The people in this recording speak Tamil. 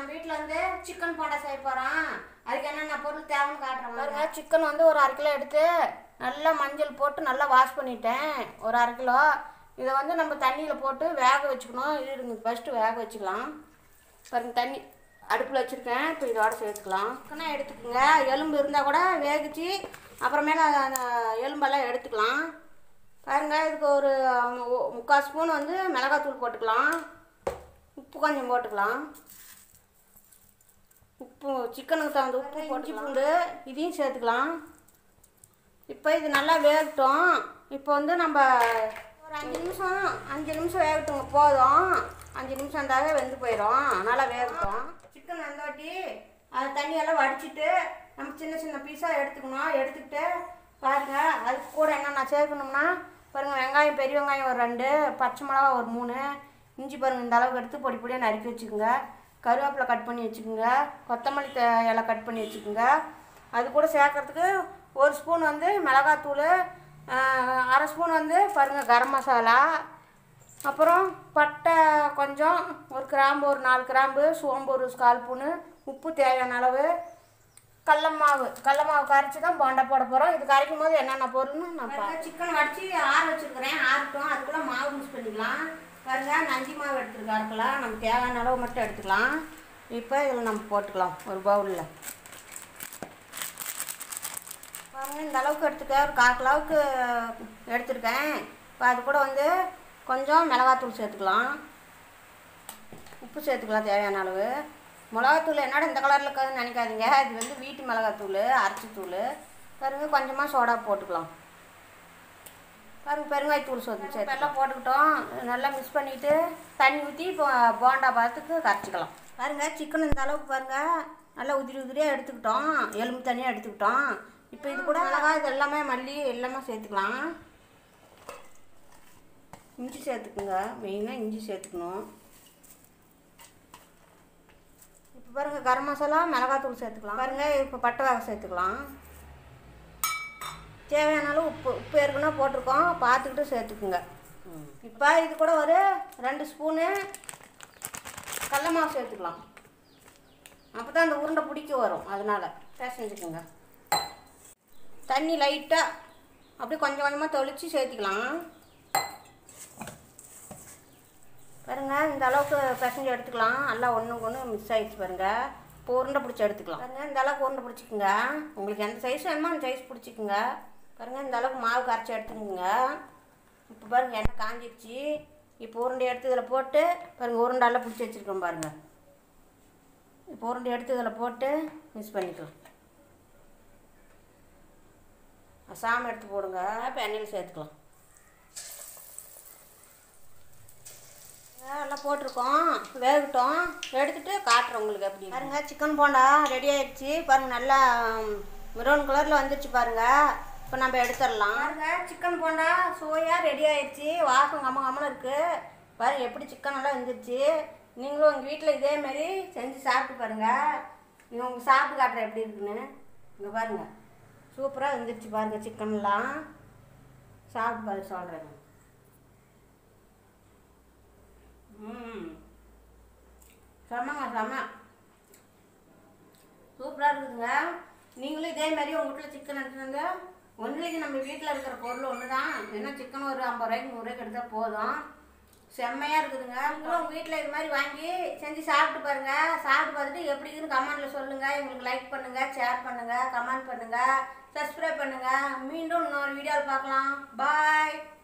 வீட்டில் வந்து சிக்கன் போண்டா செய்ய போகிறோம் அதுக்கு என்னென்ன பொருள் தேவைன்னு காட்டுறேன் பாருங்க சிக்கன் வந்து ஒரு அரை கிலோ எடுத்து நல்லா மஞ்சள் போட்டு நல்லா வாஷ் பண்ணிட்டேன் ஒரு அரை கிலோ இதை வந்து நம்ம தண்ணியில் போட்டு வேக வச்சுக்கணும் இது இருங்க ஃபஸ்ட்டு வேக வச்சுக்கலாம் பாருங்க தண்ணி அடுப்பில் வச்சுருக்கேன் இப்போ இதோட சேர்த்துக்கலாம் சிக்கனாக எடுத்துக்கோங்க எலும்பு இருந்தால் கூட வேகிச்சு அப்புறமேல அந்த எலும்பெல்லாம் எடுத்துக்கலாம் பாருங்க இதுக்கு ஒரு um, ஒ- முக்கால் ஸ்பூன் வந்து மிளகாத்தூள் போட்டுக்கலாம் உப்பு கொஞ்சம் போட்டுக்கலாம் உப்பு சிக்கனுக்கு தகுந்த உப்பு போட்டு பூண்டு இதையும் சேர்த்துக்கலாம் இப்போ இது நல்லா வேகட்டும் இப்போ வந்து நம்ம ஒரு அஞ்சு நிமிஷம் அஞ்சு நிமிஷம் வேகட்டுங்க போதும் அஞ்சு நிமிஷம் இருந்தாவே வெந்து போயிடும் நல்லா வேகட்டும் சிக்கன் வந்தாட்டி அது தண்ணியெல்லாம் வடிச்சிட்டு நம்ம சின்ன சின்ன பீஸாக எடுத்துக்கணும் எடுத்துக்கிட்டு பாருங்க அதுக்கு கூட என்னென்ன சேர்க்கணும்னா பாருங்க வெங்காயம் பெரிய வெங்காயம் ஒரு ரெண்டு பச்சை மிளகா ஒரு மூணு இஞ்சி பாருங்க இந்த அளவுக்கு எடுத்து பொடி பொடியாக நறுக்கி வச்சுக்கோங்க கருவேப்பிலை கட் பண்ணி வச்சுக்கோங்க கொத்தமல்லி த- இலை கட் பண்ணி வச்சுக்கோங்க அது கூட சேர்க்கறதுக்கு ஒரு ஸ்பூன் வந்து மிளகாத்தூள் ஆஹ், அரை ஸ்பூன் வந்து பாருங்கள் கரம் மசாலா அப்புறம் பட்டை கொஞ்சம் ஒரு கிராம்பு ஒரு நாலு கிராம்பு சோம்பு ஒரு கால் ஸ்பூனு உப்பு தேவையான அளவு கடல மாவு கடல மாவு கரைச்சி தான் போண்டா போட போகிறோம் இது கரைக்கும் போது என்னென்ன பொருள்னு நான் சிக்கன் வடித்து ஆற வச்சுருக்கிறேன் ஆறட்டும் அதுக்குள்ளே மாவு மிக்ஸ் பண்ணிக்கலாம் பாருங்க நஞ்சி மாவு எடுத்துருக்கா இருக்கலாம் நம்ம தேவையான அளவு மட்டும் எடுத்துக்கலாம் இப்போ இதில் நம்ம போட்டுக்கலாம் ஒரு பவுலில் பாருங்க இந்த அளவுக்கு எடுத்துக்க ஒரு கால் அளவுக்கு எடுத்திருக்கேன் இப்போ அது கூட வந்து கொஞ்சம் மிளகாத்தூள் சேர்த்துக்கலாம் உப்பு சேர்த்துக்கலாம் தேவையான அளவு மிளகாத்தூள் என்னடா இந்த கலரில் இருக்காதுன்னு நினைக்காதீங்க இது வந்து வீட்டு மிளகாத்தூள் அரைச்சி தூள் பாருங்க கொஞ்சமாக சோடா போட்டுக்கலாம் பாருங்க பெருங்காயத்தூள் சொல்லி சேர்த்து எல்லாம் போட்டுக்கிட்டோம் நல்லா மிக்ஸ் பண்ணிவிட்டு தண்ணி ஊற்றி இப்போ போண்டா பார்த்துக்கு கரைச்சிக்கலாம் பாருங்க சிக்கன் இந்த அளவுக்கு பாருங்க நல்லா உதிரி உதிரியாக எடுத்துக்கிட்டோம் எலும்பு தனியாக எடுத்துக்கிட்டோம் இப்போ இது கூட மிளகா இது எல்லாமே மல்லி எல்லாமே சேர்த்துக்கலாம் இஞ்சி சேர்த்துக்குங்க மெயினாக இஞ்சி சேர்த்துக்கணும் இப்போ பாருங்கள் கரம் மசாலா மிளகாத்தூள் சேர்த்துக்கலாம் பாருங்கள் இப்போ பட்டை வகை சேர்த்துக்கலாம் தேவையான அளவு உப்பு உப்பு ஏற்கனவே போட்டிருக்கோம் பார்த்துக்கிட்டு சேர்த்துக்குங்க இப்போ இது கூட ஒரு ரெண்டு ஸ்பூனு கடல மாவு சேர்த்துக்கலாம் அப்போ தான் அந்த உருண்டை பிடிக்க வரும் அதனால் பேசஞ்சுக்குங்க தண்ணி லைட்டாக அப்படியே கொஞ்சம் கொஞ்சமாக தொளிச்சு சேர்த்துக்கலாம் பாருங்க இந்த அளவுக்கு பிசைஞ்சு எடுத்துக்கலாம் நல்லா ஒன்றுக்கு ஒன்று மிக்ஸ் ஆகிடுச்சு பாருங்க இப்போ உருண்டை பிடிச்சி எடுத்துக்கலாம் பாருங்க இந்த அளவுக்கு உருண்டை பிடிச்சிக்குங்க உங்களுக்கு எந்த சைஸ் வேணுமோ அந்த சைஸ் பிடிச்சிக்குங்க பாருங்க இந்த அளவுக்கு மாவு கரைச்சி எடுத்துக்கோங்க இப்போ பாருங்க எண்ணெய் காஞ்சிருச்சு இப்போ உருண்டை எடுத்து இதில் போட்டு பாருங்க உருண்டாலாம் பிடிச்சி வச்சுருக்கோம் பாருங்க இப்போ உருண்டை எடுத்து இதில் போட்டு மிக்ஸ் பண்ணிக்கலாம் சாமி எடுத்து போடுங்க இப்போ எண்ணெயில் சேர்த்துக்கலாம் எல்லாம் போட்டிருக்கோம் வேகட்டும் எடுத்துட்டு காட்டுறேன் உங்களுக்கு எப்படி பாருங்க சிக்கன் போண்டா ரெடி ஆயிடுச்சு பாருங்க நல்லா மெரூன் கலரில் வந்துருச்சு பாருங்க இப்போ நம்ம எடுத்துடலாம் பாருங்க சிக்கன் போண்டா சுவையாக ரெடி ஆயிடுச்சு வாசம் கம்ம கம்மனு இருக்கு பாருங்க எப்படி சிக்கன் எல்லாம் வந்துருச்சு நீங்களும் உங்கள் வீட்டில் இதே மாதிரி செஞ்சு சாப்பிட்டு பாருங்க நீங்கள் உங்களுக்கு சாப்பிட்டு காட்டுறேன் எப்படி இருக்குன்னு இங்கே பாருங்க சூப்பராக வந்துருச்சு பாருங்க சிக்கன்லாம் சாப்பிட்டு பாரு சொல்கிறேன் ம் செம்மங்க செம்ம சூப்பராக இருக்குதுங்க நீங்களும் இதே மாதிரி உங்கள் வீட்டில் சிக்கன் எடுத்துருங்க ஒன்றுக்கு நம்ம வீட்டில் இருக்கிற பொருள் ஒன்று தான் என்ன சிக்கன் ஒரு ஐம்பது ரூபாய்க்கு நூறுரூவாய்க்கு எடுத்தால் போதும் செம்மையாக இருக்குதுங்க நீங்களும் உங்கள் வீட்டில் இது மாதிரி வாங்கி செஞ்சு சாப்பிட்டு பாருங்க சாப்பிட்டு பார்த்துட்டு எப்படி இருக்குன்னு கமெண்ட்டில் சொல்லுங்கள் எங்களுக்கு லைக் பண்ணுங்கள் ஷேர் பண்ணுங்கள் கமெண்ட் பண்ணுங்கள் சப்ஸ்கிரைப் பண்ணுங்கள் மீண்டும் இன்னொரு வீடியோவில் பார்க்கலாம் பாய்